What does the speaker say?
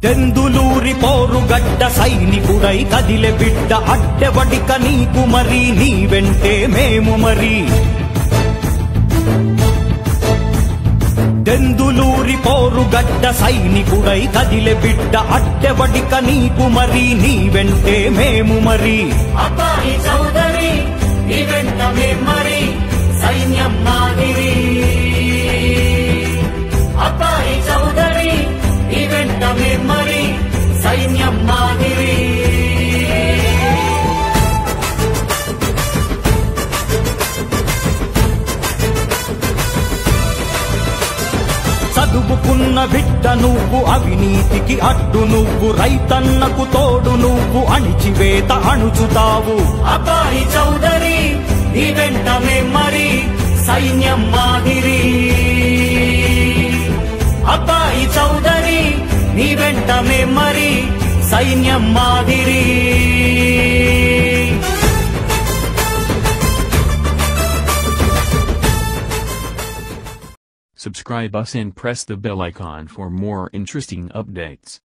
తెందులూరి పోరుగడ్డ సైనికుడై కదిలె బిడ్డ అడ్డెవడిక నీకు మరి నీ వెంటే మేము మరి దెందులూరి పోరుగడ్డ సైనికుడై కదిలె బిడ్డ అడ్డెవడిక నీకు మరి నీ వెంటే మేము మరి అబ్బాయి చౌదరి నీ వెంట మరి సైన్యం మాదిరి అబ్బాయి చౌదరి నీ వెంట మరి సైన్యం మాదిరి చదువుకున్న బిడ్డ నువ్వు అవినీతికి అడ్డు నువ్వు రైతన్నకు తోడు నువ్వు అణిచివేత అణుచుతావు అబ్బాయి చౌదరి నీ వెంట మరి సైన్యం మాదిరి అబ్బాయి చౌదరి నీ వెంట మరి సైన్యం మాదిరి Subscribe us and press the bell icon for more interesting updates.